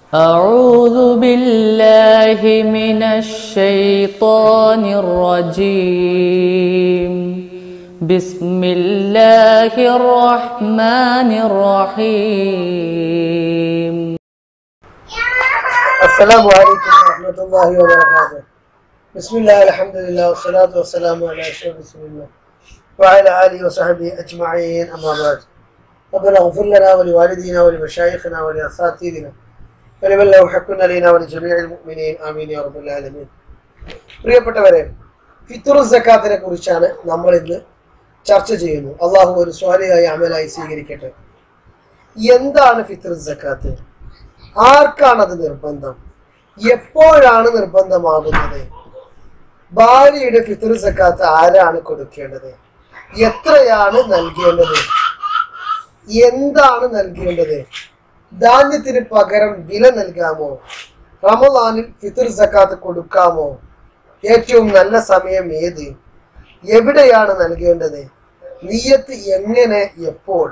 أعوذ بالله من الشيطان الرجيم بسم الله الرحمن الرحيم السلام عليكم ورحمة الله وبركاته بسم الله الحمد لله والصلاة والسلام على أشرف رسول الله وعلى آله وصحبه أجمعين أما بعد ربنا اغفر لنا ولوالدينا ولمشايخنا ولأساتذتنا ولمن له حق علينا ولجميع المؤمنين آمين يا رب العالمين പ്രിയപ്പെട്ടവരെ ഫിത്തുർ സക്കാത്തിനെ കുറിച്ചാണ് നമ്മൾ ഇന്ന് ചർച്ച ചെയ്യുന്നു അള്ളാഹു ഒരു സ്വാലിയായി അമലായി സ്വീകരിക്കട്ടെ എന്താണ് ഫിത്തുർ സക്കാത്ത് ആർക്കാണ് അത് നിർബന്ധം എപ്പോഴാണ് നിർബന്ധമാകുന്നത് ഭാര്യയുടെ ഫിത്തുർ സക്കാത്ത് ആരാണ് കൊടുക്കേണ്ടത് എത്രയാണ് നൽകേണ്ടത് എന്താണ് നൽകേണ്ടത് ധാന്യത്തിന് പകരം വില നൽകാമോ റമദാനിൽ ഫിത്തുർ സക്കാത്ത് കൊടുക്കാമോ ഏറ്റവും നല്ല സമയം ഏത് എവിടെയാണ് നൽകേണ്ടത് നീയത്ത് എങ്ങനെ എപ്പോൾ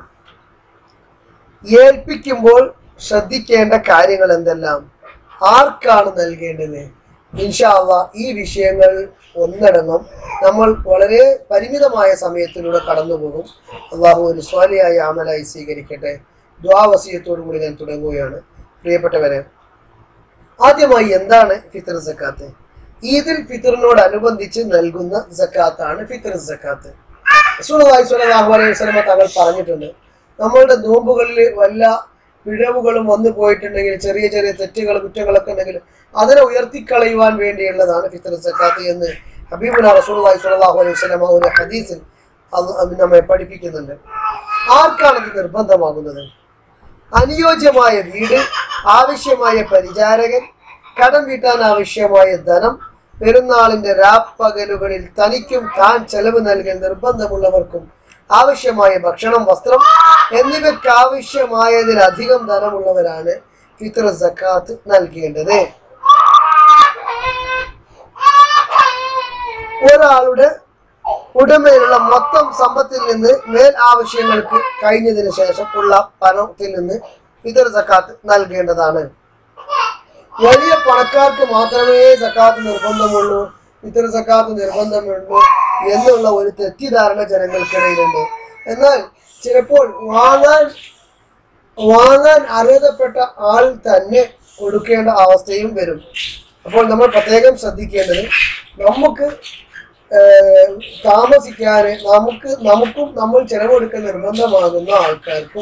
ഏൽപ്പിക്കുമ്പോൾ ശ്രദ്ധിക്കേണ്ട കാര്യങ്ങൾ എന്തെല്ലാം ആർക്കാണ് നൽകേണ്ടത് ഇൻഷാല്ല ഈ വിഷയങ്ങൾ ഒന്നടങ്കം നമ്മൾ വളരെ പരിമിതമായ സമയത്തിലൂടെ കടന്നുപോകും അള്ളാഹു ഒരു സ്വാലിയായ അമലായി സ്വീകരിക്കട്ടെ ദ്വാവസീയത്തോടു കൂടി ഞാൻ തുടങ്ങുകയാണ് പ്രിയപ്പെട്ടവരെ ആദ്യമായി എന്താണ് ഫിത്തർ സക്കാത്ത് ഈദിൽ ഫിത്തറിനോടനുബന്ധിച്ച് നൽകുന്ന സക്കാത്താണ് ഫിത്തർ സക്കാത്ത് റസൂലുള്ളാഹി സ്വല്ലല്ലാഹു അലൈഹി വസല്ലമ തങ്ങൾ പറഞ്ഞിട്ടുണ്ട് നമ്മളുടെ നോമ്പുകളിൽ വല്ല പിഴവുകളും വന്നു പോയിട്ടുണ്ടെങ്കിൽ ചെറിയ ചെറിയ തെറ്റുകൾ കുറ്റങ്ങളൊക്കെ ഉണ്ടെങ്കിൽ അതിനെ ഉയർത്തിക്കളയുവാൻ വേണ്ടിയുള്ളതാണ് ഫിത്തർ സക്കാത്ത് എന്ന് ഹബീബുന റസൂലുള്ളാഹി സ്വല്ലല്ലാഹു അലൈഹി വസല്ലമ ഒരു ഹദീസിൽ അത് നമ്മെ പഠിപ്പിക്കുന്നുണ്ട് ആർക്കാണ് ഇത് നിർബന്ധമാകുന്നത് അനുയോജ്യമായ വീട് ആവശ്യമായ പരിചാരകൻ കടം വീട്ടാൻ ആവശ്യമായ ധനം പെരുന്നാളിന്റെ രാപ്പകലുകളിൽ തനിക്കും താൻ ചെലവ് നൽകൽ നിർബന്ധമുള്ളവർക്കും ആവശ്യമായ ഭക്ഷണം വസ്ത്രം എന്നിവയ്ക്ക് ആവശ്യമായതിലധികം ധനമുള്ളവരാണ് ഫിത്ര സക്കാത്ത് നൽകേണ്ടത് ഒരാളുടെ ഉടമയിലുള്ള മൊത്തം സമ്പത്തിൽ നിന്ന് മേൽ ആവശ്യങ്ങൾക്ക് കഴിഞ്ഞതിന് ശേഷം ഉള്ള പണത്തിൽ നിന്ന് ഫിത്തർ സക്കാത്ത് നൽകേണ്ടതാണ് വലിയ പണക്കാർക്ക് മാത്രമേ സക്കാത്ത് നിർബന്ധമുള്ളൂ ഫിത്തർ സക്കാത്ത് നിർബന്ധമുള്ളൂ എന്നുള്ള ഒരു തെറ്റിദ്ധാരണ ജനങ്ങൾക്കിടയിലുണ്ട് എന്നാൽ ചിലപ്പോൾ വാങ്ങാൻ വാങ്ങാൻ അർഹതപ്പെട്ട ആൾ തന്നെ കൊടുക്കേണ്ട അവസ്ഥയും വരും അപ്പോൾ നമ്മൾ പ്രത്യേകം ശ്രദ്ധിക്കേണ്ടത് നമുക്ക് ഏഹ്, താമസിക്കാന് നമുക്ക് നമുക്കും നമ്മൾ ചെലവെടുക്കാൻ നിർബന്ധമാകുന്ന ആൾക്കാർക്കും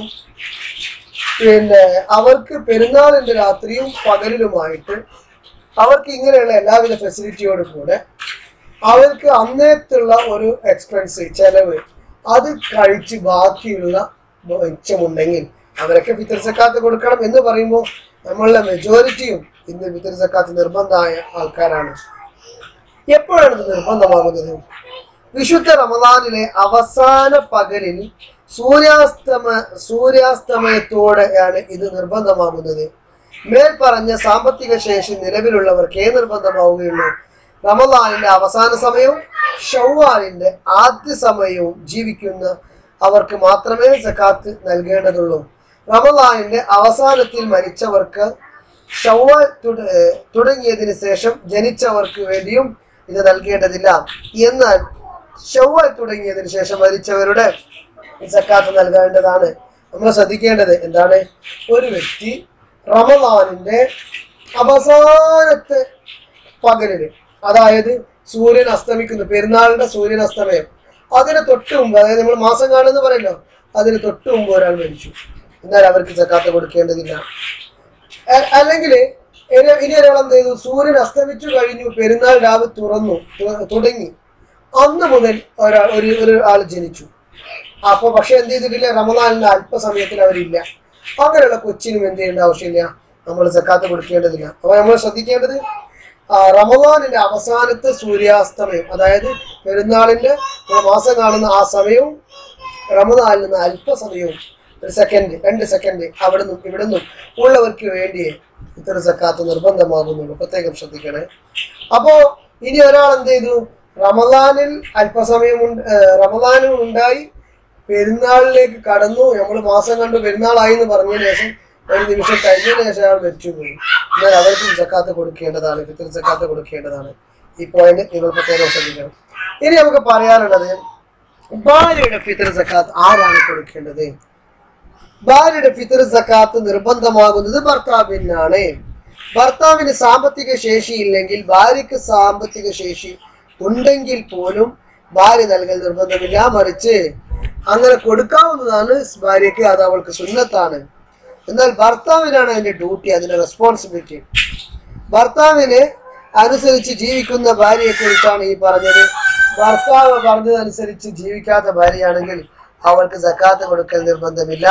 പിന്നെ അവർക്ക് പെരുന്നാളിന്റെ രാത്രിയും പകലിലുമായിട്ട് അവർക്ക് ഇങ്ങനെയുള്ള എല്ലാവിധ ഫെസിലിറ്റിയോടും കൂടെ അവർക്ക് അന്നേരത്തുള്ള ഒരു എക്സ്പെൻസ് ചെലവ് അത് കഴിച്ച് ബാക്കിയുള്ള മിച്ചമുണ്ടെങ്കിൽ അവരൊക്കെ ഫിത്തർ സക്കാത്ത് കൊടുക്കണം എന്ന് പറയുമ്പോൾ നമ്മളുടെ മെജോറിറ്റിയും ഇന്ന് ഫിത്തർ സക്കാത്ത് നിർബന്ധമായ ആൾക്കാരാണ് എപ്പോഴാണ് ഇത് നിർബന്ധമാകുന്നത് വിശുദ്ധ റമദാനിലെ അവസാന പകലിൽ സൂര്യാസ്തമ സൂര്യാസ്തമയത്തോടെയാണ് ഇത് നിർബന്ധമാകുന്നത് മേൽ പറഞ്ഞ സാമ്പത്തിക ശേഷി നിലവിലുള്ളവർക്കേ നിർബന്ധമാവുകയുള്ളൂ റമദാനിന്റെ അവസാന സമയവും ഷവ്വാലിന്റെ ആദ്യ സമയവും ജീവിക്കുന്ന അവർക്ക് മാത്രമേ സക്കാത്ത് നൽകേണ്ടതുള്ളൂ റമദാനിന്റെ അവസാനത്തിൽ മരിച്ചവർക്ക് ഷവ്വാൽ തുട- ഏർ തുടങ്ങിയതിന് ശേഷം ജനിച്ചവർക്ക് വേണ്ടിയും ഇത് നൽകേണ്ടതില്ല എന്നാൽ ഷവ്വാൽ തുടങ്ങിയതിന് ശേഷം മരിച്ചവരുടെ സക്കാത്ത് നൽകേണ്ടതാണ് നമ്മൾ ശ്രദ്ധിക്കേണ്ടത് എന്താണ് ഒരു വ്യക്തി റമദാനിന്റെ അവസാനത്തെ പകലിന് അതായത് സൂര്യൻ അസ്തമിക്കുന്നു പെരുന്നാളിന്റെ സൂര്യൻ അസ്തമയം അതിന് തൊട്ട് മുമ്പ് അതായത് നമ്മൾ മാസം കാണുന്ന പറയല്ലോ അതിന് തൊട്ട് മുമ്പ് ഒരാൾ മരിച്ചു എന്നാൽ അവർക്ക് സക്കാത്ത് കൊടുക്കേണ്ടതില്ല അല്ലെങ്കിൽ ഇനി ഒരാൾ എന്ത് ചെയ്തു സൂര്യൻ അസ്തമിച്ചു കഴിഞ്ഞു പെരുന്നാൾ രാവ് തുറന്നു തു- തുടങ്ങി അന്ന് മുതൽ ഒരാൾ ഒരു ഒരു ആൾ ജനിച്ചു അപ്പൊ പക്ഷെ എന്ത് ചെയ്തിട്ടില്ല റമദാനിന്റെ അല്പസമയത്തിൽ അവരില്ല അങ്ങനെയുള്ള കൊച്ചിനും എന്ത് ചെയ്യേണ്ട ആവശ്യമില്ല നമ്മൾ സക്കാത്ത് കൊടുക്കേണ്ടതില്ല അപ്പൊ നമ്മൾ ശ്രദ്ധിക്കേണ്ടത് ആ, റമദാനിന്റെ അവസാനത്തെ സൂര്യാസ്തമയം അതായത് പെരുന്നാളിന്റെ ഒരു മാസം കാണുന്ന ആ സമയവും റമദാനിൽ നിന്ന് അല്പസമയവും ഒരു സെക്കൻഡ് രണ്ട് സെക്കൻഡ് അവിടെ നിന്നും ഇവിടെ നിന്നും ഉള്ളവർക്ക് വേണ്ടിയേ ഇത്തരം സക്കാത്ത് നിർബന്ധമാകുന്നുള്ളൂ പ്രത്യേകം ശ്രദ്ധിക്കണേ അപ്പോ ഇനി ഒരാൾ എന്ത് ചെയ്തു റമദാനിൽ അല്പസമയം ഉണ്ട് റമദാനിൽ ഉണ്ടായി പെരുന്നാളിലേക്ക് കടന്നു നമ്മൾ മാസം കണ്ടു പെരുന്നാളായി എന്ന് പറഞ്ഞതിന് ശേഷം ഒരു നിമിഷം കഴിഞ്ഞതിന് ശേഷം അയാൾ മരിച്ചു പോയി എന്നാൽ അവർക്കും സക്കാത്ത് കൊടുക്കേണ്ടതാണ് ഫിത്തർ സക്കാത്ത് കൊടുക്കേണ്ടതാണ് ഈ പോയിന്റ് നിങ്ങൾ പ്രത്യേകം ശ്രദ്ധിക്കണം ഇനി നമുക്ക് പറയാനുള്ളത് ഭാര്യയുടെ ഫിത്തർ സക്കാത്ത് ആരാണ് കൊടുക്കേണ്ടത് ഭാര്യയുടെ ഫിത്തർ സക്കാത്ത് നിർബന്ധമാകുന്നത് ഭർത്താവിനാണ് ഭർത്താവിന് സാമ്പത്തിക ശേഷി ഇല്ലെങ്കിൽ ഭാര്യയ്ക്ക് സാമ്പത്തിക ശേഷി ഉണ്ടെങ്കിൽ പോലും ഭാര്യ നൽകൽ നിർബന്ധമില്ല മറിച്ച് അങ്ങനെ കൊടുക്കാവുന്നതാണ് ഭാര്യയ്ക്ക് അത് അവൾക്ക് സുന്നത്താണ് എന്നാൽ ഭർത്താവിനാണ് അതിന്റെ ഡ്യൂട്ടി അതിന്റെ റെസ്പോൺസിബിലിറ്റി ഭർത്താവിന് അനുസരിച്ച് ജീവിക്കുന്ന ഭാര്യയെ കുറിച്ചാണ് ഈ പറഞ്ഞത് ഭർത്താവ് പറഞ്ഞതനുസരിച്ച് ജീവിക്കാത്ത ഭാര്യയാണെങ്കിൽ അവൾക്ക് സക്കാത്ത് കൊടുക്കൽ നിർബന്ധമില്ല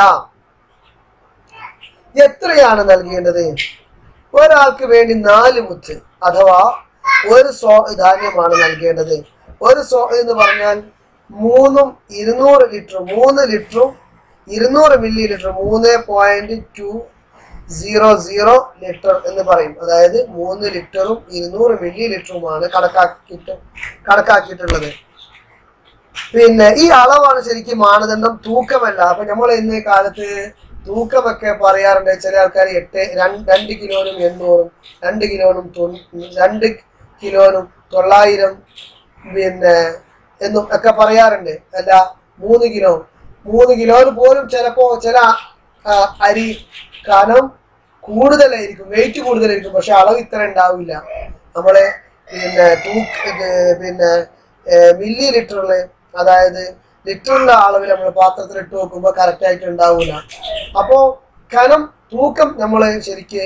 എത്രയാണ് നൽകേണ്ടത് ഒരാൾക്ക് വേണ്ടി നാല് മുത്ത് അഥവാ ഒരു സോ ധാന്യമാണ് നൽകേണ്ടത് ഒരു സോ എന്ന് പറഞ്ഞാൽ മൂന്നും ഇരുന്നൂറ് ലിറ്റർ മൂന്ന് ലിറ്ററും ഇരുന്നൂറ് മില്ലി ലിറ്റർ മൂന്ന് point two zero zero litre എന്ന് പറയും അതായത് മൂന്ന് ലിറ്ററും ഇരുന്നൂറ് മില്ലി ലിറ്ററുമാണ് കണക്കാക്കിയിട്ട് കണക്കാക്കിയിട്ടുള്ളത് പിന്നെ ഈ അളവാണ് ശരിക്കും മാനദണ്ഡം തൂക്കമല്ല അപ്പൊ നമ്മൾ ഇന്നേ കാലത്ത് തൂക്കമൊക്കെ പറയാറുണ്ട് ചില ആൾക്കാർ എട്ട് രണ്ട് രണ്ട് കിലോനും എണ്ണൂറും രണ്ട് കിലോനും തൊണ്ണൂ- രണ്ട് കിലോനും തൊള്ളായിരം പിന്നെ എന്നും ഒക്കെ പറയാറുണ്ട് അല്ല മൂന്ന് കിലോ മൂന്ന് കിലോന് പോലും ചിലപ്പോ ചില ആ, അരി കനം കൂടുതലായിരിക്കും വെയിറ്റ് കൂടുതലായിരിക്കും പക്ഷെ അളവ് ഇത്ര ഉണ്ടാവില്ല നമ്മളെ പിന്നെ തൂക്ക് ഇത് പിന്നെ മില്ലി ലിറ്ററില് അതായത് ലിറ്ററിന്റെ അളവിൽ നമ്മൾ പാത്രത്തിൽ ഇട്ട് നോക്കുമ്പോൾ കറക്റ്റ് ആയിട്ട് ഉണ്ടാവില്ല അപ്പോ കനം തൂക്കം നമ്മൾ ശരിക്ക്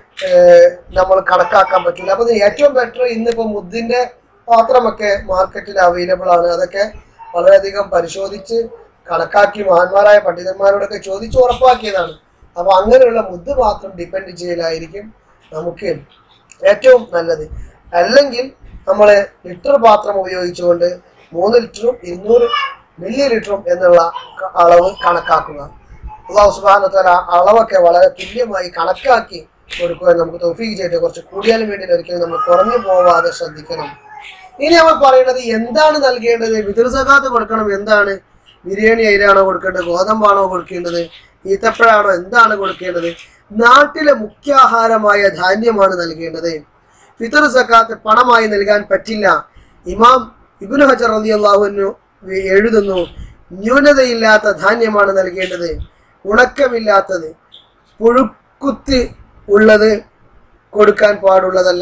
നമ്മൾ കണക്കാക്കാൻ പറ്റില്ല അപ്പൊ ഇത് ഏറ്റവും ബെറ്റർ ഇന്നിപ്പോ മുദ്ദിന്റെ പാത്രമൊക്കെ മാർക്കറ്റിൽ അവൈലബിൾ ആണ് അതൊക്കെ വളരെയധികം പരിശോധിച്ച് കണക്കാക്കി മഹാന്മാരായ പണ്ഡിതന്മാരോടൊക്കെ ചോദിച്ച് ഉറപ്പാക്കിയതാണ് അപ്പൊ അങ്ങനെയുള്ള മുദ്ദ് പാത്രം ഡിപ്പെൻഡ് ചെയ്യലായിരിക്കും നമുക്ക് ഏറ്റവും നല്ലത് അല്ലെങ്കിൽ നമ്മൾ ലിറ്റർ പാത്രം ഉപയോഗിച്ചുകൊണ്ട് മൂന്ന് ലിറ്ററും ഇരുന്നൂറ് മില്ലി ലിറ്ററും എന്നുള്ള ക- അളവ് കണക്കാക്കുക അള്ളാഹു സുബാനത്തല അളവൊക്കെ വളരെ തുല്യമായി കണക്കാക്കി കൊടുക്കുവാൻ നമുക്ക് തൊഫീക്ക് ചെയ്തിട്ട് കുറച്ച് കൂടിയാലും വേണ്ടി ഒരിക്കലും നമ്മൾ കുറഞ്ഞു പോവാതെ ശ്രദ്ധിക്കണം ഇനി നമ്മൾ പറയുന്നത് എന്താണ് നൽകേണ്ടത് വിതൃസകാത്ത് കൊടുക്കണം എന്താണ് ബിരിയാണി അയിലാണോ കൊടുക്കേണ്ടത് ഗോതമ്പാണോ കൊടുക്കേണ്ടത് ഈത്തപ്പഴാണോ എന്താണ് കൊടുക്കേണ്ടത് നാട്ടിലെ മുഖ്യാഹാരമായ ധാന്യമാണ് നൽകേണ്ടത് ഫിത്തർ സക്കാത്ത് പണമായി നൽകാൻ പറ്റില്ല ഇമാം ഇബുൽ ഹജർ അലി അള്ളാഹുവിനു എഴുതുന്നു ന്യൂനതയില്ലാത്ത ധാന്യമാണ് നൽകേണ്ടത് ഉണക്കമില്ലാത്തത് പുഴുക്കുത്തി ഉള്ളത് കൊടുക്കാൻ പാടുള്ളതല്ല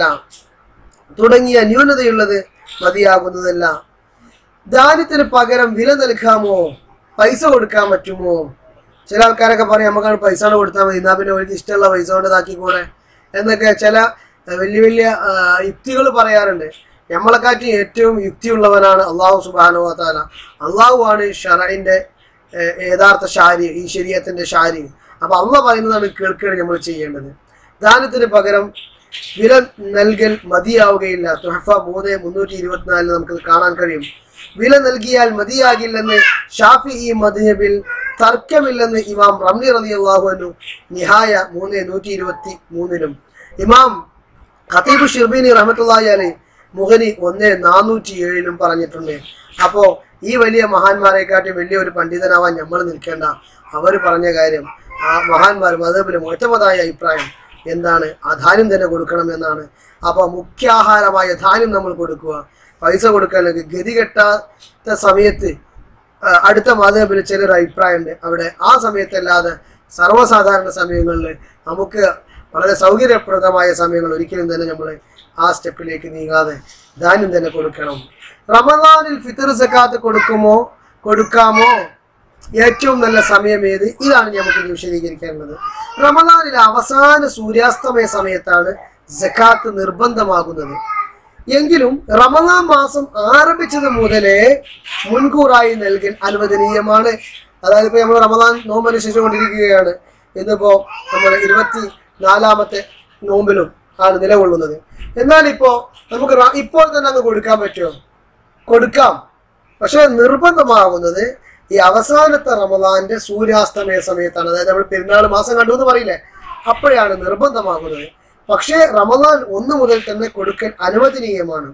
തുടങ്ങിയ ന്യൂനതയുള്ളത് മതിയാകുന്നതല്ല ദാരിദ്ര്യത്തിന് പകരം വില നൽകാമോ പൈസ കൊടുക്കാൻ പറ്റുമോ ചില ആൾക്കാരൊക്കെ പറയും നമുക്കാണ് പൈസ കൊണ്ട് കൊടുത്താൽ മതി എന്നാ പിന്നെ അവർക്ക് ഇഷ്ടമുള്ള പൈസ കൊണ്ട് ഇതാക്കിക്കൂടെ എന്നൊക്കെ ചില അഹ് വലിയ വലിയ യുക്തികൾ പറയാറുണ്ട് നമ്മളെക്കാട്ടി ഏറ്റവും യുക്തിയുള്ളവനാണ് അള്ളാഹു സുബാനു താല അള്ളാഹു ആണ് ഷറൈന്റെ യഥാർത്ഥ ശാരി ഈ ശരീരത്തിന്റെ ശാരി അപ്പൊ അള്ള പറയുന്നതാണ് കേൾക്കുകയാണ് നമ്മൾ ചെയ്യേണ്ടത് ദാനത്തിന് പകരം വില നൽകൽ മതിയാവുകയില്ല തുഹഫ മൂന്ന് മുന്നൂറ്റി ഇരുപത്തിനാലിൽ നമുക്ക് കാണാൻ കഴിയും വില നൽകിയാൽ മതിയാകില്ലെന്ന് ഷാഫി ഈ മദ്ഹബിൽ തർക്കമില്ലെന്ന് ഇമാം റംലി റലി അള്ളാഹുനു നിഹായ മൂന്ന് നൂറ്റി ഇരുപത്തി മൂന്നിലും ഇമാം ഖത്തീബ് ഷിർബീനി റഹമത്തുള്ളാഹി അലൈ മുഹനി ഒന്ന് നാനൂറ്റി ഏഴിലും പറഞ്ഞിട്ടുണ്ട് അപ്പോ ഈ വലിയ മഹാന്മാരെക്കാട്ടി വലിയ ഒരു പണ്ഡിതനാവാൻ നമ്മൾ നിൽക്കേണ്ട അവർ പറഞ്ഞ കാര്യം ആ മഹാന്മാർ മതബിന് മുഴത്തമതായ അഭിപ്രായം എന്താണ് ആ ധാന്യം തന്നെ കൊടുക്കണം എന്നാണ് അപ്പൊ മുഖ്യാഹാരമായ ധാന്യം നമ്മൾ കൊടുക്കുക പൈസ കൊടുക്കാനൊക്കെ ഗതി കെട്ടാത്ത സമയത്ത് ആ, അടുത്ത മതബിന് ചിലർ അഭിപ്രായമുണ്ട് അവിടെ ആ സമയത്തല്ലാതെ സർവ്വസാധാരണ സമയങ്ങളിൽ നമുക്ക് വളരെ സൗകര്യപ്രദമായ സമയങ്ങൾ ഒരിക്കലും തന്നെ നമ്മൾ ആ സ്റ്റെപ്പിലേക്ക് നീങ്ങാതെ ധാന്യം തന്നെ കൊടുക്കണം റമദാനിൽ ഫിത്തർ സക്കാത്ത് കൊടുക്കുമോ കൊടുക്കാമോ ഏറ്റവും നല്ല സമയം ഏത് ഇതാണ് നമുക്ക് ഇനി വിശദീകരിക്കേണ്ടത് റമദാനിലെ അവസാന സൂര്യാസ്തമയ സമയത്താണ് സക്കാത്ത് നിർബന്ധമാകുന്നത് എങ്കിലും റമദാൻ മാസം ആരംഭിച്ചത് മുതലേ മുൻകൂറായി നൽകൽ അനുവദനീയമാണ് അതായത് ഇപ്പൊ നമ്മൾ റമദാൻ നോമ്പ് അനുസരിച്ചുകൊണ്ടിരിക്കുകയാണ് ഇന്നിപ്പോ നമ്മൾ ഇരുപത്തി നാലാമത്തെ നോമ്പിലും ആണ് നിലകൊള്ളുന്നത് എന്നാൽ ഇപ്പോ നമുക്ക് റ- ഇപ്പോൾ തന്നെ അങ്ങ് കൊടുക്കാൻ പറ്റുമോ കൊടുക്കാം പക്ഷെ നിർബന്ധമാകുന്നത് ഈ അവസാനത്തെ റമദാന്റെ സൂര്യാസ്തമയ സമയത്താണ് അതായത് നമ്മൾ പെരുന്നാൾ മാസം കണ്ടു എന്ന് പറയില്ലേ അപ്പോഴാണ് നിർബന്ധമാകുന്നത് പക്ഷേ റമദാൻ ഒന്ന് മുതൽ തന്നെ കൊടുക്കൽ അനുവദനീയമാണ്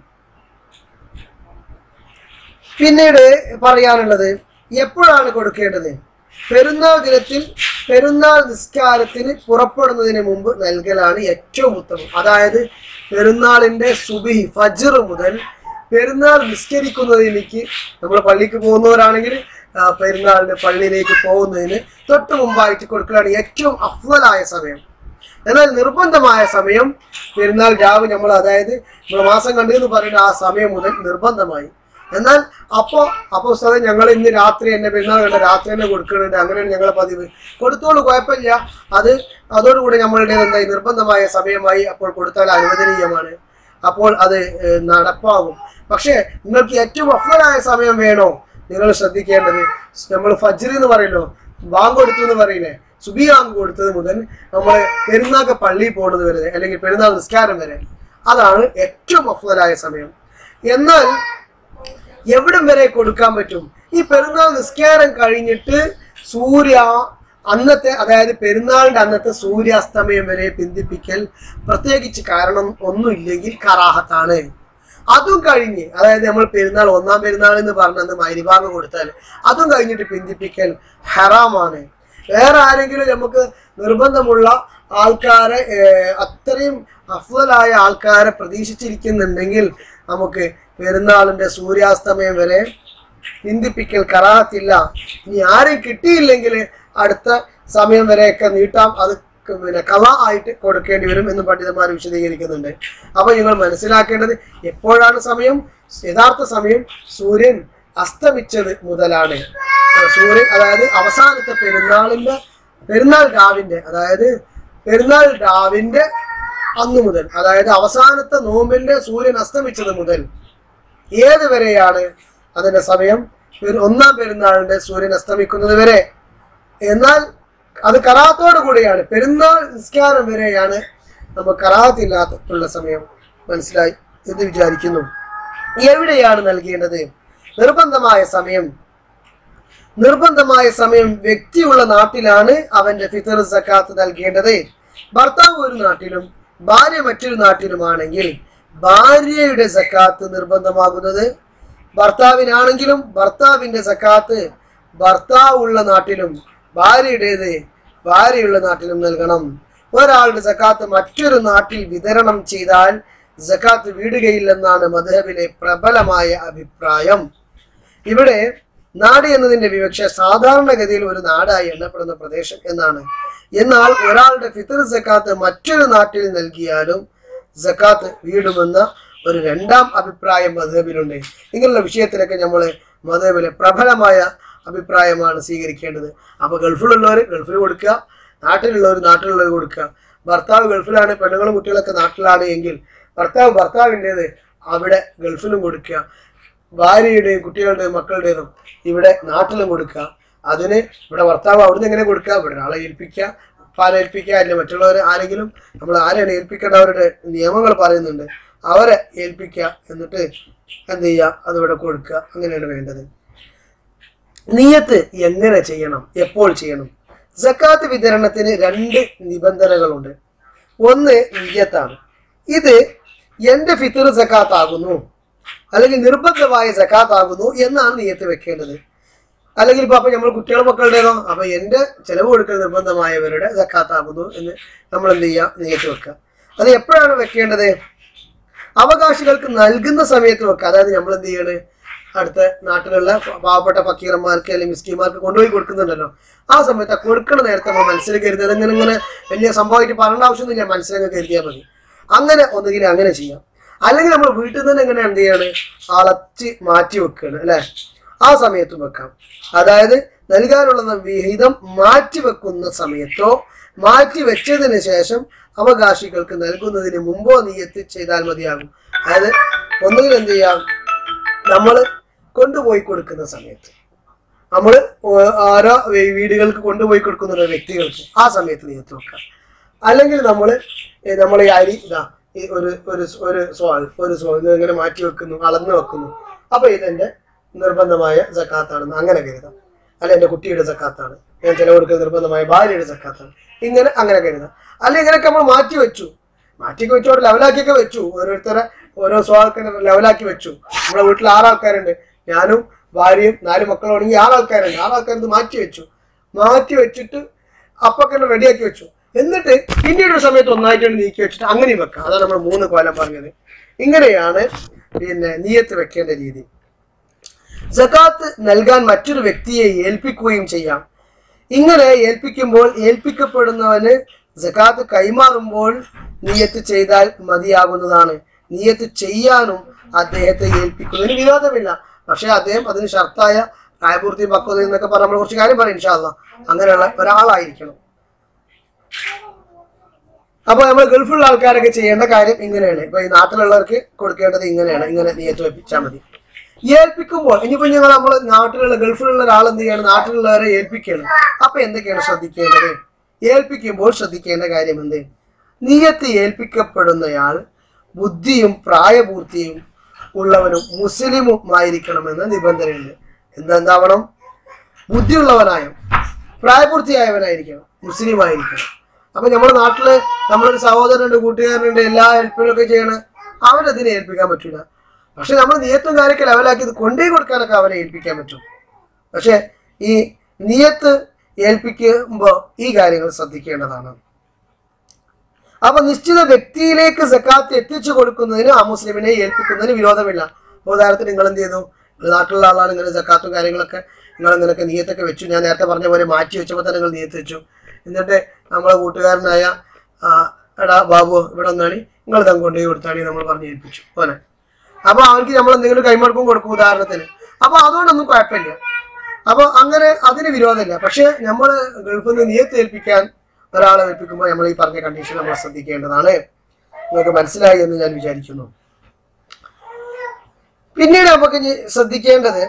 പിന്നീട് പറയാനുള്ളത് എപ്പോഴാണ് കൊടുക്കേണ്ടത് പെരുന്നാൾ ദിനത്തിൽ പെരുന്നാൾ നിസ്കാരത്തിന് പുറപ്പെടുന്നതിന് മുമ്പ് നൽകലാണ് ഏറ്റവും ഉത്തമം അതായത് പെരുന്നാളിന്റെ സുബിഹി ഫജ്ർ മുതൽ പെരുന്നാൾ നിസ്കരിക്കുന്നതിലേക്ക് നമ്മൾ പള്ളിക്ക് പോകുന്നവരാണെങ്കിൽ ആ, പെരുന്നാളിന്റെ പള്ളിയിലേക്ക് പോകുന്നതിന് തൊട്ട് മുമ്പായിട്ട് കൊടുക്കലാണ് ഏറ്റവും അഫ്വലായ സമയം എന്നാൽ നിർബന്ധമായ സമയം പെരുന്നാൾ രാവ് നമ്മൾ അതായത് നമ്മൾ മാസം കണ്ടു എന്ന് പറയുന്ന ആ സമയം മുതൽ നിർബന്ധമായി എന്നാൽ അപ്പോ അപ്പോ സ്ഥലം ഞങ്ങൾ ഇന്ന് രാത്രി തന്നെ പെരുന്നാൾ കണ്ട രാത്രി തന്നെ കൊടുക്കുന്നുണ്ട് അങ്ങനെയാണ് ഞങ്ങളെ പതിവ് കൊടുത്തോളൂ കുഴപ്പമില്ല അത് അതോടുകൂടി നമ്മളുടെ എന്തായി നിർബന്ധമായ സമയമായി അപ്പോൾ കൊടുത്താൽ അനുവദനീയമാണ് അപ്പോൾ അത് ഏഹ്, നടപ്പാകും പക്ഷേ നിങ്ങൾക്ക് ഏറ്റവും അഫ്വലായ സമയം വേണോ നിങ്ങൾ ശ്രദ്ധിക്കേണ്ടത് നമ്മൾ ഫജ്ർ എന്ന് പറയല്ലോ ബാങ്ക് കൊടുത്തു എന്ന് പറയില്ലേ സുബി ബാങ്ക് കൊടുത്തത് മുതൽ നമ്മൾ പെരുന്നാൾക്ക് പള്ളിയിൽ പോകുന്നത് വരെ അല്ലെങ്കിൽ പെരുന്നാൾ നിസ്കാരം വരെ അതാണ് ഏറ്റവും അഫ്വലായ സമയം എന്നാൽ എവിടം വരെ കൊടുക്കാൻ പറ്റും ഈ പെരുന്നാൾ നിസ്കാരം കഴിഞ്ഞിട്ട് സൂര്യ അന്നത്തെ അതായത് പെരുന്നാളിന്റെ അന്നത്തെ സൂര്യാസ്തമയം വരെ പിന്തിപ്പിക്കൽ പ്രത്യേകിച്ച് കാരണം ഒന്നുമില്ലെങ്കിൽ കറാഹത്താണ് അതും കഴിഞ്ഞ് അതായത് നമ്മൾ പെരുന്നാൾ ഒന്നാം പെരുന്നാൾ എന്ന് പറഞ്ഞത് മരിഭാഗം കൊടുത്താൽ അതും കഴിഞ്ഞിട്ട് പിന്തിപ്പിക്കൽ ഹറാമാണ് വേറെ ആരെങ്കിലും നമുക്ക് നിർബന്ധമുള്ള ആൾക്കാരെ ഏഹ്, അത്രയും അഫ്വലായ ആൾക്കാരെ പ്രതീക്ഷിച്ചിരിക്കുന്നുണ്ടെങ്കിൽ നമുക്ക് പെരുന്നാളിന്റെ സൂര്യാസ്തമയം വരെ ചിന്തിപ്പിക്കൽ കറാഹത്തില്ല ഇനി ആരെയും കിട്ടിയില്ലെങ്കിൽ അടുത്ത സമയം വരെയൊക്കെ നീട്ടാം അത് ക- പിന്നെ കല ആയിട്ട് കൊടുക്കേണ്ടി വരും എന്ന് പണ്ഡിതന്മാർ വിശദീകരിക്കുന്നുണ്ട് അപ്പൊ നിങ്ങൾ മനസ്സിലാക്കേണ്ടത് എപ്പോഴാണ് സമയം യഥാർത്ഥ സമയം സൂര്യൻ അസ്തമിച്ചത് മുതലാണ് സൂര്യൻ അതായത് അവസാനത്തെ പെരുന്നാളിന്റെ പെരുന്നാൾ രാവിന്റെ അതായത് പെരുന്നാൾ രാവിന്റെ അന്നു മുതൽ അതായത് അവസാനത്തെ നോമ്പിന്റെ സൂര്യൻ അസ്തമിച്ചത് മുതൽ ഏത് വരെയാണ് അതിന്റെ സമയം പെരു- ഒന്നാം പെരുന്നാളിന്റെ സൂര്യൻ അസ്തമിക്കുന്നത് വരെ എന്നാൽ അത് കറാത്തോടു കൂടിയാണ് പെരുന്നാൾ നിസ്കാരം വരെയാണ് നമുക്ക് കറാത്തില്ലാത്തുള്ള സമയം മനസ്സിലായി എന്ന് വിചാരിക്കുന്നു എവിടെയാണ് നൽകേണ്ടത് നിർബന്ധമായ സമയം നിർബന്ധമായ സമയം വ്യക്തിയുള്ള നാട്ടിലാണ് അവന്റെ ഫിത്തർ സക്കാത്ത് നൽകേണ്ടത് ഭർത്താവ് ഒരു നാട്ടിലും ഭാര്യ മറ്റൊരു നാട്ടിലുമാണെങ്കിൽ ഭാര്യയുടെ സക്കാത്ത് നിർബന്ധമാകുന്നത് ഭർത്താവിനാണെങ്കിലും ഭർത്താവിന്റെ സക്കാത്ത് ഭർത്താവ് ഉള്ള നാട്ടിലും ഭാര്യയുടേത് ഭാര്യയുള്ള നാട്ടിലും നൽകണം ഒരാളുടെ സക്കാത്ത് മറ്റൊരു നാട്ടിൽ വിതരണം ചെയ്താൽ സക്കാത്ത് വീടുകയില്ലെന്നാണ് മധുഹബിലെ പ്രബലമായ അഭിപ്രായം ഇവിടെ നാട് എന്നതിന്റെ വിവക്ഷ സാധാരണഗതിയിൽ ഒരു നാടായി എണ്ണപ്പെടുന്ന പ്രദേശം എന്നാണ് എന്നാൽ ഒരാളുടെ ഫിത്തർ സക്കാത്ത് മറ്റൊരു നാട്ടിൽ നൽകിയാലും സക്കാത്ത് വീടുമെന്ന ഒരു രണ്ടാം അഭിപ്രായം മധുബിലുണ്ട് ഇങ്ങനെയുള്ള വിഷയത്തിലൊക്കെ നമ്മൾ മധുബിലെ പ്രബലമായ അഭിപ്രായമാണ് സ്വീകരിക്കേണ്ടത് അപ്പൊ ഗൾഫിലുള്ളവർ ഗൾഫിൽ കൊടുക്കുക നാട്ടിലുള്ളവർ നാട്ടിലുള്ളവർ കൊടുക്കുക ഭർത്താവ് ഗൾഫിലാണ് പെണ്ണുങ്ങളും കുട്ടികളൊക്കെ നാട്ടിലാണ് എങ്കിൽ ഭർത്താവ് ഭർത്താവിൻ്റെത് അവിടെ ഗൾഫിലും കൊടുക്കുക ഭാര്യയുടെയും കുട്ടികളുടെയും മക്കളുടേതും ഇവിടെ നാട്ടിലും കൊടുക്കുക അതിന് ഇവിടെ ഭർത്താവ് അവിടുന്ന് എങ്ങനെ കൊടുക്കുക ഇവിടെ ഒരാളെ ഏൽപ്പിക്കുക പാല ഏൽപ്പിക്കുക അല്ലെങ്കിൽ മറ്റുള്ളവർ ആരെങ്കിലും നമ്മൾ ആരെയാണ് ഏൽപ്പിക്കേണ്ടവരുടെ നിയമങ്ങൾ പറയുന്നുണ്ട് അവരെ ഏൽപ്പിക്കുക എന്നിട്ട് എന്ത് ചെയ്യുക അതിവിടെ കൊടുക്കുക അങ്ങനെയാണ് വേണ്ടത് നീയത്ത് എങ്ങനെ ചെയ്യണം എപ്പോൾ ചെയ്യണം സക്കാത്ത് വിതരണത്തിന് രണ്ട് നിബന്ധനകളുണ്ട് ഒന്ന് നീയത്താണ് ഇത് എന്റെ ഫിത്തർ സക്കാത്ത് ആകുന്നു അല്ലെങ്കിൽ നിർബന്ധമായ സക്കാത്ത് ആകുന്നു എന്നാണ് നീയത്ത് വെക്കേണ്ടത് അല്ലെങ്കിൽ ഇപ്പൊ അപ്പൊ നമ്മൾ കുട്ടികളുടെ മക്കളുടേതോ അപ്പൊ എന്റെ ചെലവ് കൊടുക്കൽ നിർബന്ധമായവരുടെ സക്കാത്ത് ആകുന്നു എന്ന് നമ്മൾ എന്ത് ചെയ്യുക നീയത്ത് വെക്കുക അത് എപ്പോഴാണ് വെക്കേണ്ടത് അവകാശികൾക്ക് നൽകുന്ന സമയത്ത് വെക്കുക അതായത് നമ്മൾ എന്ത് ചെയ്യണ് അടുത്ത നാട്ടിലുള്ള പ- പാവപ്പെട്ട ഫക്കീറന്മാർക്ക് അല്ലെങ്കിൽ മിസ്കിമാർക്ക് കൊണ്ടുപോയി കൊടുക്കുന്നുണ്ടല്ലോ ആ സമയത്ത് ആ കൊടുക്കണ നേരത്തെ നമ്മൾ മനസ്സിൽ കരുതുന്നത് ഇങ്ങനെ ഇങ്ങനെ വലിയ സംഭവമായിട്ട് പറയേണ്ട ആവശ്യമൊന്നുമില്ല മനസ്സിലങ്ങ് കരുതിയാൽ മതി അങ്ങനെ ഒന്നുകിൽ അങ്ങനെ ചെയ്യാം അല്ലെങ്കിൽ നമ്മൾ വീട്ടിൽ നിന്ന് തന്നെ എങ്ങനെ എന്ത് ചെയ്യാണ് അളച്ച് മാറ്റി വെക്കുകയാണ് അല്ലെ ആ സമയത്തും വെക്കാം അതായത് നൽകാനുള്ള വിഹിതം മാറ്റി വെക്കുന്ന സമയത്തോ മാറ്റി വെച്ചതിന് ശേഷം അവകാശികൾക്ക് നൽകുന്നതിന് മുമ്പോ നീയത്ത് ചെയ്താൽ മതിയാകും അതായത് ഒന്നുകിൽ എന്ത് ചെയ്യാം നമ്മൾ കൊണ്ടുപോയി കൊടുക്കുന്ന സമയത്ത് നമ്മൾ ഓരോ വീ- വീടുകൾക്ക് കൊണ്ടുപോയി കൊടുക്കുന്ന വ്യക്തികൾക്ക് ആ സമയത്ത് നീയത്ത് വെക്കാം അല്ലെങ്കിൽ നമ്മൾ നമ്മൾ ഈ അരി ഇതാ ഈ ഒരു ഒരു സ് ഒരു സോൾ ഒരു സോൾ ഇത് ഇങ്ങനെ മാറ്റി വെക്കുന്നു അളന്ന് വെക്കുന്നു അപ്പൊ ഇതെന്റെ നിർബന്ധമായ സക്കാത്താണെന്ന് അങ്ങനെ കരുതാം അല്ല എന്റെ കുട്ടിയുടെ സക്കാത്താണ് ഞാൻ ചെലവെടുക്കുന്ന നിർബന്ധമായ ഭാര്യയുടെ സക്കാത്താണ് ഇങ്ങനെ അങ്ങനെ കരുതാം അല്ല ഇങ്ങനെയൊക്കെ നമ്മൾ മാറ്റി വെച്ചു മാറ്റിയൊക്കെ വെച്ചു അവിടെ ലെവലാക്കിയൊക്കെ വെച്ചു ഓരോരുത്തരെ ഓരോ സ്വാൾക്കാരെ ലെവലാക്കി വെച്ചു നമ്മുടെ വീട്ടിൽ ആറാൾക്കാരുണ്ട് ഞാനും ഭാര്യയും നാല് മക്കളുണ്ടെങ്കിൽ ആറാൾക്കാരുണ്ട് ആറാൾക്കാർ ഇത് മാറ്റി വെച്ചു മാറ്റി വെച്ചിട്ട് അപ്പൊ തന്നെ റെഡിയാക്കി വെച്ചു എന്നിട്ട് പിന്നീട് ഒരു സമയത്ത് ഒന്നായിട്ട് നീക്കി വെച്ചിട്ട് അങ്ങനെ വെക്കാം അതാണ് നമ്മൾ മൂന്ന് കോലം പറഞ്ഞത് ഇങ്ങനെയാണ് പിന്നെ നീയത്ത് വെക്കേണ്ട രീതി സക്കാത്ത് നൽകാൻ മറ്റൊരു വ്യക്തിയെ ഏൽപ്പിക്കുകയും ചെയ്യാം ഇങ്ങനെ ഏൽപ്പിക്കുമ്പോൾ ഏൽപ്പിക്കപ്പെടുന്നവന് സക്കാത്ത് കൈമാറുമ്പോൾ നിയത്ത് ചെയ്താൽ മതിയാകുന്നതാണ് നിയത്ത് ചെയ്യാനും അദ്ദേഹത്തെ ഏൽപ്പിക്കുന്നതിന് വിരോധമില്ല പക്ഷെ അദ്ദേഹം അതിന് ഷർത്തായ പ്രായപൂർത്തി പക്വത എന്നൊക്കെ പറഞ്ഞ് നമ്മൾ കുറച്ച് കാര്യം പറയും ഇൻഷാല്ല അങ്ങനെയുള്ള ഒരാളായിരിക്കണം അപ്പൊ നമ്മൾ ഗൾഫിലുള്ള ആൾക്കാരൊക്കെ ചെയ്യേണ്ട കാര്യം ഇങ്ങനെയാണ് ഇപ്പൊ ഈ നാട്ടിലുള്ളവർക്ക് കൊടുക്കേണ്ടത് ഇങ്ങനെയാണ് ഇങ്ങനെ നിയത്ത് വെപ്പിച്ചാൽ മതി ഏൽപ്പിക്കുമ്പോൾ ഇനിയിപ്പോ ഞങ്ങൾ നമ്മൾ നാട്ടിലുള്ള ഗൾഫിലുള്ള ഒരാൾ എന്ത് ചെയ്യാണ് നാട്ടിലുള്ളവരെ ഏൽപ്പിക്കുകയാണ് അപ്പൊ എന്തൊക്കെയാണ് ശ്രദ്ധിക്കേണ്ടത് ഏൽപ്പിക്കുമ്പോൾ ശ്രദ്ധിക്കേണ്ട കാര്യം എന്ത് നിയത്ത് ഏൽപ്പിക്കപ്പെടുന്നയാൾ ബുദ്ധിയും പ്രായപൂർത്തിയും ഉള്ളവനും മുസ്ലിമും ആയിരിക്കണമെന്ന നിബന്ധനയുണ്ട് എന്തെന്താവണം ബുദ്ധിയുള്ളവനായും പ്രായപൂർത്തിയായവനായിരിക്കണം മുസ്ലിം ആയിരിക്കണം അപ്പൊ നമ്മുടെ നാട്ടില് നമ്മളൊരു സഹോദരനുണ്ട് കൂട്ടുകാരനുണ്ട് എല്ലാ ഹെൽപ്പിനൊക്കെ ചെയ്യണ അവനതിനെ ഏൽപ്പിക്കാൻ പറ്റില്ല പക്ഷെ നമ്മൾ നിയത്തും കാര്യമൊക്കെ ലെവലാക്കി ഇത് കൊണ്ടേ കൊടുക്കാനൊക്കെ അവനെ ഏൽപ്പിക്കാൻ പറ്റും പക്ഷെ ഈ നിയത്ത് ഏൽപ്പിക്കുമ്പോൾ ഈ കാര്യങ്ങൾ ശ്രദ്ധിക്കേണ്ടതാണ് അപ്പൊ നിശ്ചിത വ്യക്തിയിലേക്ക് സക്കാത്ത് എത്തിച്ചു കൊടുക്കുന്നതിന് ആ മുസ്ലിമിനെ ഏൽപ്പിക്കുന്നതിന് വിരോധമില്ല ഇപ്പൊ ഉദാഹരണത്തിന് നിങ്ങൾ എന്ത് ചെയ്തു നിങ്ങൾ നാട്ടിലുള്ള ആളാണ് ഇങ്ങനെ സക്കാത്തും കാര്യങ്ങളൊക്കെ നിങ്ങൾ ഇങ്ങനെയൊക്കെ നീയത്തൊക്കെ വെച്ചു ഞാൻ നേരത്തെ പറഞ്ഞ പോലെ മാറ്റി വെച്ചപ്പോൾ തന്നെ നിങ്ങൾ നീയത്ത് വെച്ചു എന്നിട്ട് നമ്മളെ കൂട്ടുകാരനായ ആ, എടാ ബാബു ഇവിടെ വന്നാണ് നിങ്ങൾ തം കൊണ്ടുപോയി കൊടുത്താണി നമ്മൾ പറഞ്ഞ് ഏൽപ്പിച്ചു പോലെ അപ്പൊ അവർക്ക് നമ്മൾ എന്തെങ്കിലും കൈമടുക്കും കൊടുക്കും ഉദാഹരണത്തിന് അപ്പൊ അതുകൊണ്ടൊന്നും കുഴപ്പമില്ല അപ്പൊ അങ്ങനെ അതിന് വിരോധമില്ല പക്ഷെ നമ്മൾ ഗൾഫിൽ നിന്ന് നീയത്ത് ഏൽപ്പിക്കാൻ ഒരാളെ ഏൽപ്പിക്കുമ്പോൾ നമ്മൾ ഈ പറഞ്ഞ കണ്ടീഷൻ നമ്മൾ ശ്രദ്ധിക്കേണ്ടതാണ് നിങ്ങൾക്ക് മനസ്സിലായി എന്ന് ഞാൻ വിചാരിക്കുന്നു പിന്നീട് നമുക്ക് ഇനി ശ്രദ്ധിക്കേണ്ടത്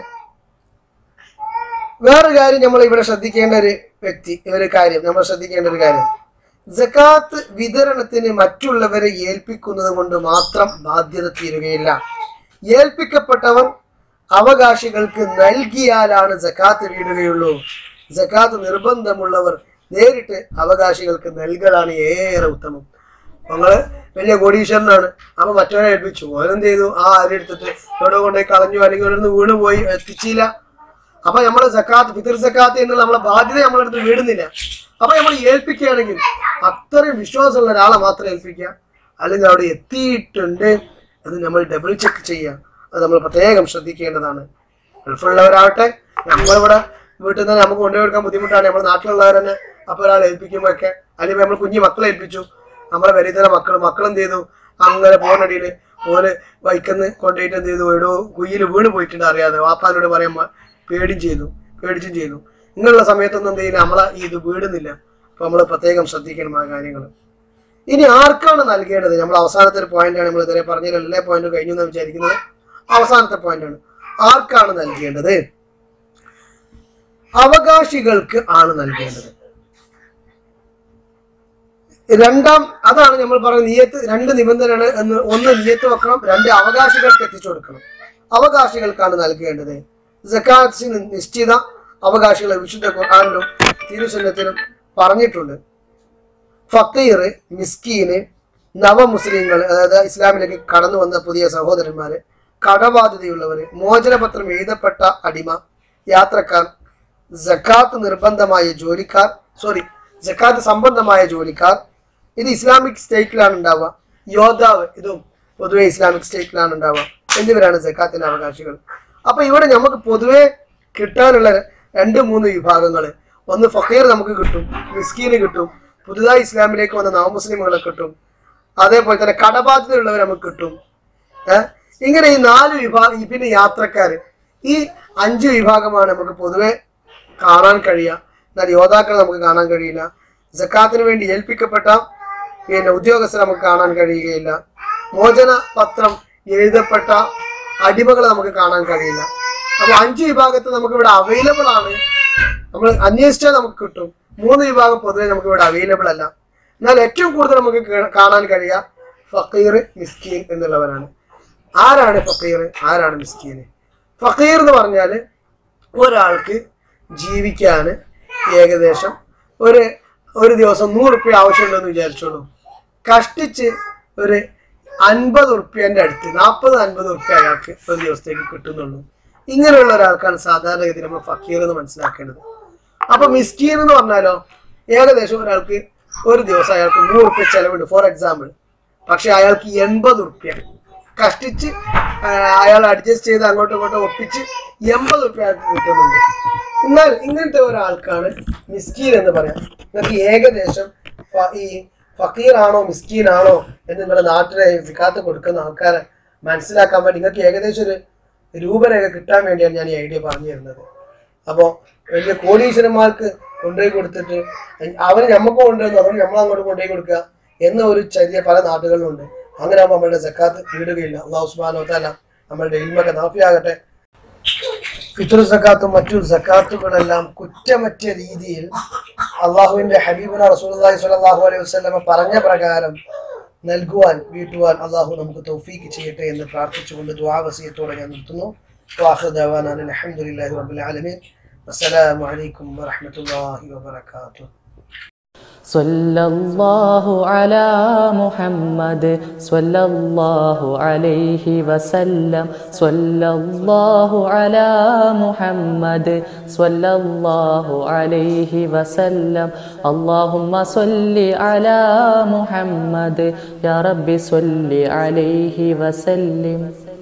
വേറൊരു കാര്യം നമ്മൾ ഇവിടെ ശ്രദ്ധിക്കേണ്ട ഒരു വ്യക്തി ഒരു കാര്യം നമ്മൾ ശ്രദ്ധിക്കേണ്ട ഒരു കാര്യം ജക്കാത്ത് വിതരണത്തിന് മറ്റുള്ളവരെ ഏൽപ്പിക്കുന്നത് കൊണ്ട് മാത്രം ബാധ്യത തീരുകയില്ല ഏൽപ്പിക്കപ്പെട്ടവർ അവകാശികൾക്ക് നൽകിയാലാണ് ജക്കാത്ത് വീടുകയുള്ളൂ ജക്കാത്ത് നിർബന്ധമുള്ളവർ നേരിട്ട് അവകാശികൾക്ക് നൽകലാണ് ഏറെ ഉത്തമം ഞങ്ങള് വലിയ കോടീശ്വരനാണ് അപ്പൊ മറ്റവരെ ഏൽപ്പിച്ചു ഓനെന്ത് ചെയ്തു ആ അരി എടുത്തിട്ട് എവിടെ കൊണ്ടുപോയി കളഞ്ഞു അല്ലെങ്കിൽ ഒരിടത്ത് വീണ് പോയി എത്തിച്ചില്ല അപ്പൊ നമ്മള് സക്കാത്ത് പിതൃ സക്കാത്ത് എന്നുള്ള നമ്മളെ ബാധ്യത നമ്മളടുത്ത് വീടുന്നില്ല അപ്പൊ നമ്മൾ ഏൽപ്പിക്കുകയാണെങ്കിൽ അത്രയും വിശ്വാസമുള്ള ഒരാളെ മാത്രം ഏൽപ്പിക്കുക അല്ലെങ്കിൽ അവിടെ എത്തിയിട്ടുണ്ട് അത് നമ്മൾ ഡബിൾ ചെക്ക് ചെയ്യുക അത് നമ്മൾ പ്രത്യേകം ശ്രദ്ധിക്കേണ്ടതാണ് ഗൾഫിലുള്ളവരാവട്ടെ നമ്മളിവിടെ വീട്ടിൽ നിന്ന് നമുക്ക് കൊണ്ടുപോയി കൊടുക്കാൻ ബുദ്ധിമുട്ടാണ് നമ്മുടെ നാട്ടിലുള്ളവർ തന്നെ അപ്പൊ ഒരാൾ ഏൽപ്പിക്കുമ്പോഴൊക്കെ അല്ലെങ്കിൽ നമ്മൾ കുഞ്ഞു മക്കളെ ഏൽപ്പിച്ചു നമ്മളെ വരിതര മക്കൾ മക്കൾ എന്ത് ചെയ്തു അങ്ങനെ പോണടിയിൽ ഓല് വൈക്കന്ന് കൊണ്ടുപോയിട്ട് എന്ത് ചെയ്തു എടോ കുയ്യിൽ വീണ് പോയിട്ടുണ്ട് അറിയാതെ വാപ്പാനോട് പറയാൻ മ- പേടിയും ചെയ്തു പേടിച്ചും ചെയ്തു ഇങ്ങനെയുള്ള സമയത്തൊന്നും എന്ത് ചെയ്യില്ല നമ്മളെ ഈ ഇത് വീടുന്നില്ല അപ്പൊ നമ്മൾ പ്രത്യേകം ശ്രദ്ധിക്കണം ആ കാര്യങ്ങൾ ഇനി ആർക്കാണ് നൽകേണ്ടത് നമ്മൾ അവസാനത്തെ ഒരു പോയിന്റാണ് നമ്മൾ ഇതുവരെ പറഞ്ഞ എല്ലാ പോയിന്റും കഴിഞ്ഞു എന്ന് വിചാരിക്കുന്നത് അവസാനത്തെ പോയിന്റാണ് ആർക്കാണ് നൽകേണ്ടത് അവകാശികൾക്ക് ആണ് നൽകേണ്ടത് രണ്ടാം അതാണ് നമ്മൾ പറയുന്നത് നിയത്ത് രണ്ട് നിബന്ധനയാണ് എന്ന് ഒന്ന് നിയത്ത് വെക്കണം രണ്ട് അവകാശികൾക്ക് എത്തിച്ചു കൊടുക്കണം അവകാശികൾക്കാണ് നൽകേണ്ടത് ജക്കാത്തിന് നിശ്ചിത അവകാശികളെ വിശുദ്ധ ഖുർആാനിലും തിരുസന്നത്തിലും പറഞ്ഞിട്ടുണ്ട് ഫക്കീർ മിസ്കീന് നവമുസ്ലിങ്ങൾ അതായത് ഇസ്ലാമിലേക്ക് കടന്നു വന്ന പുതിയ സഹോദരന്മാര് കടബാധ്യതയുള്ളവര് മോചനപത്രം എഴുതപ്പെട്ട അടിമ യാത്രക്കാർ ജക്കാത്ത് നിർബന്ധമായ ജോലിക്കാർ സോറി ജക്കാത്ത് സംബന്ധമായ ജോലിക്കാർ ഇത് ഇസ്ലാമിക് സ്റ്റേറ്റിലാണ് ഉണ്ടാവുക യോദ്ധാവ് ഇതും പൊതുവെ ഇസ്ലാമിക് സ്റ്റേറ്റിലാണ് ഉണ്ടാവുക എന്നിവരാണ് ജക്കാത്തിന്റെ അവകാശികൾ അപ്പൊ ഇവിടെ നമുക്ക് പൊതുവെ കിട്ടാനുള്ള രണ്ട് മൂന്ന് വിഭാഗങ്ങൾ ഒന്ന് ഫക്കീർ നമുക്ക് കിട്ടും മിസ്കീന് കിട്ടും പുതുതായി ഇസ്ലാമിലേക്ക് വന്ന നവമുസ്ലിമുകളെ കിട്ടും അതേപോലെ തന്നെ കടബാധ്യതയുള്ളവർ നമുക്ക് കിട്ടും ഏഹ് ഇങ്ങനെ ഈ നാല് വിഭാഗം പിന്നെ യാത്രക്കാര് ഈ അഞ്ച് വിഭാഗമാണ് നമുക്ക് പൊതുവെ കാണാൻ കഴിയുക എന്നാൽ യോദ്ധാക്കളെ നമുക്ക് കാണാൻ കഴിയില്ല ജക്കാത്തിന് വേണ്ടി ഏൽപ്പിക്കപ്പെട്ട പിന്നെ ഉദ്യോഗസ്ഥരെ നമുക്ക് കാണാൻ കഴിയുകയില്ല മോചന പത്രം എഴുതപ്പെട്ട അടിമകളെ നമുക്ക് കാണാൻ കഴിയില്ല അപ്പൊ അഞ്ച് വിഭാഗത്ത് നമുക്ക് ഇവിടെ അവൈലബിൾ ആണ് നമ്മൾ അന്വേഷിച്ചാൽ നമുക്ക് കിട്ടും മൂന്ന് വിഭാഗം പൊതുവെ നമുക്ക് ഇവിടെ അവൈലബിൾ അല്ല എന്നാൽ ഏറ്റവും കൂടുതൽ നമുക്ക് കേ- കാണാൻ കഴിയുക ഫക്കീർ മിസ്കീൻ എന്നുള്ളവരാണ് ആരാണ് ഫക്കീർ ആരാണ് മിസ്കീൻ ഫക്കീർ എന്ന് പറഞ്ഞാൽ ഒരാൾക്ക് ജീവിക്കാൻ ഏകദേശം ഒരു ഒരു ദിവസം നൂറ് റുപ്യ ആവശ്യമുണ്ടെന്ന് വിചാരിച്ചോളൂ കഷ്ടിച്ച് ഒരു അൻപത് റുപ്യൻ്റെ അടുത്ത് നാൽപ്പത് അൻപത് റുപ്യ അയാൾക്ക് ഒരു ദിവസത്തേക്ക് കിട്ടുന്നുള്ളൂ ഇങ്ങനെയുള്ള ഒരാൾക്കാണ് സാധാരണഗതി നമ്മൾ ഫക്കീർ എന്ന് മനസ്സിലാക്കേണ്ടത് അപ്പൊ മിസ്കീൻ എന്ന് പറഞ്ഞാലോ ഏകദേശം ഒരാൾക്ക് ഒരു ദിവസം അയാൾക്ക് നൂറ് റുപ്യ ചെലവുണ്ട് ഫോർ എക്സാമ്പിൾ പക്ഷെ അയാൾക്ക് എൺപത് റുപ്യ കഷ്ടിച്ച് ആ, അയാൾ അഡ്ജസ്റ്റ് ചെയ്ത് അങ്ങോട്ടും ഇങ്ങോട്ടും ഒപ്പിച്ച് എൺപത് റുപ്യ അയാൾക്ക് കിട്ടുന്നുണ്ട് എന്നാൽ ഇങ്ങനത്തെ ഒരാൾക്കാണ് മിസ്കീൻ എന്ന് പറയാം നിങ്ങൾക്ക് ഏകദേശം ഫ- ഈ ഫക്കീറാണോ മിസ്കീനാണോ എന്ന് നിങ്ങളുടെ നാട്ടിലെ സിക്കാത്ത് കൊടുക്കുന്ന ആൾക്കാരെ മനസ്സിലാക്കാൻ വേണ്ടി നിങ്ങൾക്ക് ഏകദേശം ഒരു രൂപരേഖ കിട്ടാൻ വേണ്ടിയാണ് ഞാൻ ഈ ഐഡിയ പറഞ്ഞു തരുന്നത് അപ്പോൾ വലിയ കോടീശ്വരന്മാർക്ക് കൊണ്ടുപോയി കൊടുത്തിട്ട് അവർ നമുക്ക് കൊണ്ടുവന്നു അതുകൊണ്ട് നമ്മൾ അങ്ങോട്ട് കൊണ്ടുപോയി കൊടുക്കുക എന്ന ഒരു ചര്യ പല നാട്ടുകളിലുണ്ട് അങ്ങനെ ആകുമ്പോൾ നമ്മളുടെ സക്കാത്ത് വീടുകയില്ല അള്ളാഹു സുബാനോ താല നമ്മളുടെ ഇൽമൊക്കെ നാഫിയാകട്ടെ ഫിത്തുർ സക്കാത്തും മറ്റു സക്കാത്തുകളെല്ലാം കുറ്റമറ്റ രീതിയിൽ അള്ളാഹുവിന്റെ ഹബീബുന റസൂലി സ്വല്ലല്ലാഹു അലൈഹി വസല്ലമ പറഞ്ഞ പ്രകാരം നൽകുവാൻ വീട്ടുവാൻ അള്ളാഹു നമുക്ക് തൗഫീക്ക് ചെയ്യട്ടെ എന്ന് പ്രാർത്ഥിച്ചുകൊണ്ട് ദ്വാവസീയത്തോടെ ഞാൻ നിർത്തുന്നു വാഹു ദവാന അലഹമുല്ലാഹി റബ്ബിൽ ആലമീൻ അസ്സലാമു അലൈക്കും വറഹ്മത്തുള്ളാഹി വബറകാതുഹു صلى الله على محمد صلى الله عليه وسلم صلى الله على محمد صلى الله عليه وسلم اللهم صل على محمد يا رب صل عليه وسلم